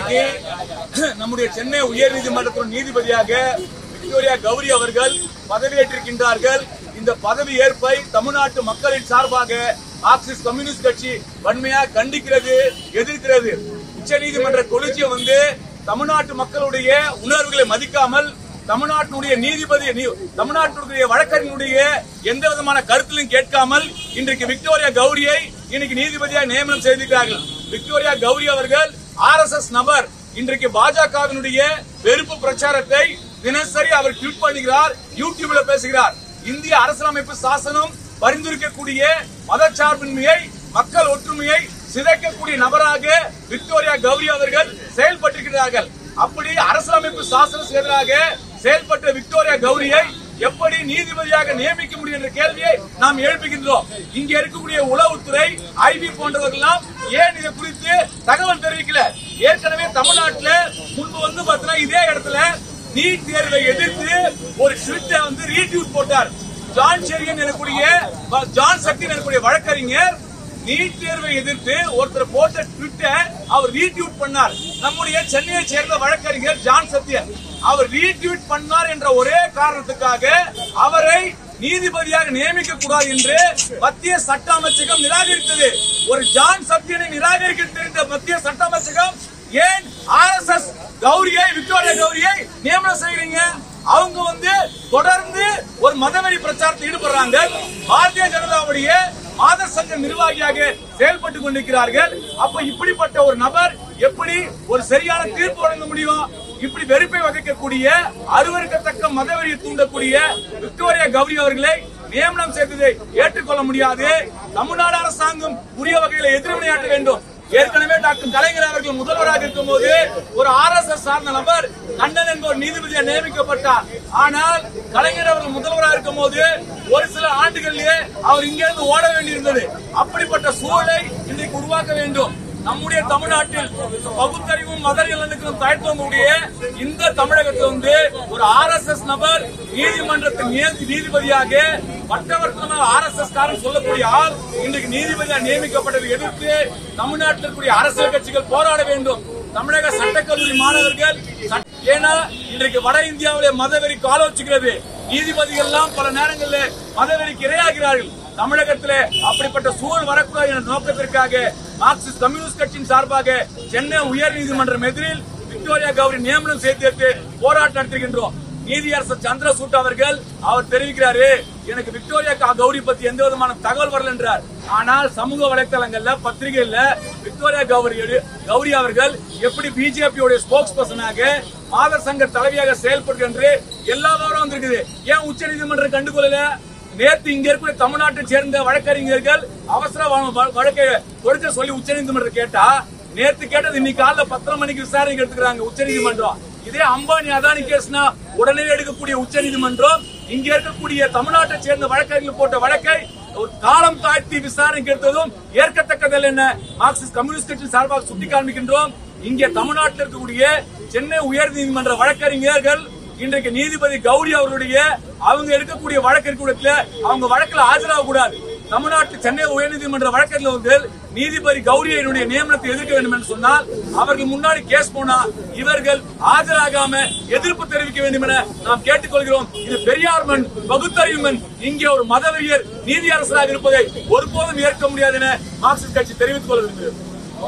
இன்னைக்கு நம்முடைய சென்னை உயர்நீதிமன்றத்தின் நீதிபதியாக விக்டோரியா கௌரி அவர்கள் பதவியேற்றிருக்கின்றார்கள் இந்த பதவி ஏற்பை தமிழ்நாட்டு மக்களின் சார்பாக மார்க்சிஸ்ட் கம்யூனிஸ்ட் கட்சி வன்மையாக கண்டிக்கிறது எதிர்க்கிறது உச்சநீதிமன்ற கொலிஜியம் வந்து தமிழ்நாட்டு மக்களுடைய உணர்வுகளை மதிக்காமல் தமிழ்நாட்டினுடைய நீதிபதி நீ- தமிழ்நாட்டினுடைய வழக்கறிஞருடைய எந்த விதமான கருத்திலும் கேட்காமல் இன்றைக்கு விக்டோரியா கௌரியை இன்னைக்கு நீதிபதியாக நியமனம் செய்திருக்கிறார்கள் விக்டோரியா கௌரி அவர்கள் ஆர்எஸ்எஸ் நபர் இன்றைக்கு பாஜகவினுடைய வெறுப்பு பிரச்சாரத்தை தினசரி அவர் ட்வீட் பண்ணுகிறார் யூடியூப்ல பேசுகிறார் இந்திய அரசியலமைப்பு சாசனம் பரிந்துரைக்கக்கூடிய மதச்சார்பின்மையை மக்கள் ஒற்றுமையை சிதைக்கக்கூடிய நபராக விக்டோரியா கௌரி அவர்கள் செயல்பட்டிருக்கிறார்கள் அப்படி அரசியலமைப்பு சாசனத்துக்கு எதிராக செயல்பட்ட விக்டோரியா கௌரியை எப்படி நீதிபதியாக நியமிக்க முடியும் என்ற கேள்வியை நாம் எழுப்புகின்றோம் இங்க இருக்கக்கூடிய உளவுத்துறை ஐபி போன்றவர்கள்லாம் ஏன் இதை குறித்து தகவல் தெரிவிக்கல ஏற்கனவே தமிழ்நாட்டுல முன்பு வந்து பாத்தீங்கன்னா இதே இடத்துல நீட் தேர்வை எதிர்த்து ஒரு ட்விட்டை வந்து ரீட்வீட் போட்டார் ஜான் செரியன் எனக்கூடிய ஜான் சக்தி எனக்கூடிய வழக்கறிஞர் நீட் தேர்வை எதிர்த்து ஒருத்தர் போட்ட ட்விட்டை அவர் ரீட்வீட் பண்ணார் நம்முடைய சென்னையை சேர்ந்த வழக்கறிஞர் ஜான் சத்யன் அவர் ரீட்வீட் பண்ணார் என்ற ஒரே காரணத்துக்காக அவரை நீதிபதியாக நியமிக்க கூடாது என்று மத்திய சட்ட அமைச்சகம் நிராகரித்தது ஒரு ஜான் சத்யனை நிராகரிக்க தெரிந்த மத்திய சட்ட அமைச்சகம் ஏன் ஆர்எஸ்எஸ் கௌரியை விக்டோரியா கௌரியை நியமனம் செய்யறீங்க அவங்க வந்து தொடர்ந்து ஒரு மதவெறி பிரச்சாரத்தில் ஈடுபடுறாங்க பாரதிய ஜனதாவுடைய மாதர் சங்க நிர்வாகியாக செயல்பட்டுக் கொண்டிருக்கிறார்கள் அப்ப இப்படிப்பட்ட ஒரு நபர் எப்படி ஒரு சரியான தீர்ப்பு வழங்க முடியும் இப்படி வெறுப்பை வகைக்கக்கூடிய அருவருக்கத்தக்க மதவெறியை தூண்டக்கூடிய விக்டோரியா கௌரி அவர்களை நியமனம் செய்ததை ஏற்றுக்கொள்ள முடியாது தமிழ்நாடு அரசாங்கம் உரிய வகையில் எதிர்வினையாற்ற வேண்டும் ஏற்கனவே டாக்டர் கலைஞர் அவர்கள் முதல்வராக இருக்கும் போது ஒரு ஆர் எஸ் எஸ் சார்ந்த நபர் கண்ணன் என்ற ஒரு நீதிபதியாக நியமிக்கப்பட்டார் ஆனால் கலைஞர் அவர்கள் முதல்வராக இருக்கும் போது ஒரு சில ஆண்டுகளிலே அவர் இங்கிருந்து ஓட வேண்டியிருந்தது அப்படிப்பட்ட சூழலை இன்றைக்கு உருவாக்க வேண்டும் நம்முடைய தமிழ்நாட்டில் பகுத்தறிவும் மதநலனுக்கும் தயத்தவங்களுடைய இந்த தமிழகத்தில் வந்து ஒரு ஆர் எஸ் எஸ் நபர் நீதிமன்றத்தின் நீதி- நீதிபதியாக பட்டவர்த்தனமாக ஆர் எஸ் எஸ் காரன் சொல்லக்கூடிய ஆள் இன்றைக்கு நீதிபதியாக நியமிக்கப்பட்டதை எதிர்த்து தமிழ்நாட்டில் இருக்கக்கூடிய அரசியல் கட்சிகள் போராட வேண்டும் தமிழக சட்டக்கல்லூரி மாணவர்கள் சட்ட- ஏன்னா இன்றைக்கு வட இந்தியாவிலே மதவெறி கால வச்சுக்கிறது நீதிபதிகள் எல்லாம் பல நேரங்களில் மதவெறிக்கு இரையாகிறார்கள் தமிழகத்திலே அப்படிப்பட்ட சூழல் வரக்கூடாது என்ற நோக்கத்திற்காக மார்க்சிஸ்ட் கம்யூனிஸ்ட் கட்சியின் சார்பாக சென்னை உயர் நீதிமன்றம் எதிரில் விக்டோரியா கௌரி நியமனம் செய்து போராட்டம் நடத்துகின்றோம் நீதியரசர் சந்திரசூட் அவர்கள் அவர் தெரிவிக்கிறாரு எனக்கு விக்டோரியா கா- கௌரி பத்தி எந்த விதமான தகவல் வரல என்றார் ஆனால் சமூக வலைத்தளங்கள்ல பத்திரிகைகள்ல விக்டோரியா கௌரி கௌரி அவர்கள் எப்படி பிஜேபியோட ஸ்போக்ஸ் பர்சனாக மாதர் சங்க தலைவியாக செயல்படுது என்று எல்லா விவரம் வந்திருக்குது ஏன் உச்ச நீதிமன்றம் கண்டுகொள்ளல நேத்து இங்க இருக்கிற தமிழ்நாட்டை சேர்ந்த வழக்கறிஞர்கள் அவசர வ- வ- வழக்கை கொடுக்க சொல்லி உச்சநீதிமன்றம் கேட்டா நேத்து கேட்டது இன்னைக்கு காலைல பத்தரை மணிக்கு விசாரணைக்கு எடுத்துக்கிறாங்க உச்சநீதிமன்றம் இதே அம்பானி அதானி கேஸ்னா உடனே எடுக்கக்கூடிய உச்சநீதிமன்றம் இங்க இருக்கக்கூடிய தமிழ்நாட்டை சேர்ந்த வழக்கறிஞர்கள் போட்ட வழக்கை ஒரு காலம் தாழ்த்தி விசாரணைக்கு எடுத்ததும் ஏற்கத்தக்கதல்ல என்ன மார்க்சிஸ்ட் கம்யூனிஸ்ட் கட்சி சார்பாக சுட்டி காண்பிக்கின்றோம் இங்கே தமிழ்நாட்டில் இருக்கக்கூடிய சென்னை உயர் நீதிமன்ற வழக்கறிஞர்கள் இன்றைக்கு நீதிபதி கௌரி அவர்களுடைய அவங்க எடுக்கக்கூடிய வழக்கு இருக்கக்கூடிய அவங்க வழக்குல ஆஜராக கூடாது தமிழ்நாட்டு சென்னை உயர்நீதிமன்ற வழக்கறிஞர்கள் நீதிபதி கௌரியனுடைய நியமனத்தை எதிர்க்க வேண்டும் என்று சொன்னால் அவர்கள் முன்னாடி கேஸ் போனா இவர்கள் ஆஜராகாம எதிர்ப்பு தெரிவிக்க வேண்டும் என நாம் கேட்டுக்கொள்கிறோம் இது பெரியார் மண் பகுத்தறிவு மண் இங்கே ஒரு மதவெறியர் நீதியரசராக இருப்பதை ஒருபோதும் ஏற்க முடியாது என மார்க்சிஸ்ட் கட்சி தெரிவித்துக் கொள்ள விரும்புகிறேன்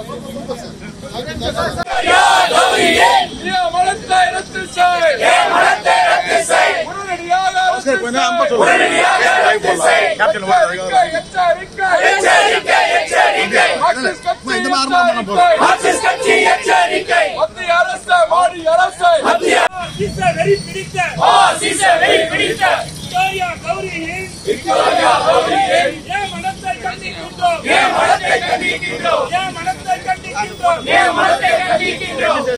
ஏன் மனத்தை ரத்து செய் உடனடியாக ரத்து செய். எச்சரிக்கை, எச்சரிக்கை. மார்க்சிஸ்ட் கட்சி எச்சரிக்கை. மத்திய அரசு மோடி அரசு வெறி பிடித்த பிடித்த விக்டோரியா கௌரியின் விக்டோரியா கௌரியின் ஏன் மனத்தை கண்டிக்கின்றோம் ஏன் மனத்தை கண்டிக்கின்றோம் ஏன் மனத்தை கண்டிக்கின்றோம் ஏன் மனத்தை கண்டிக்கின்றோம்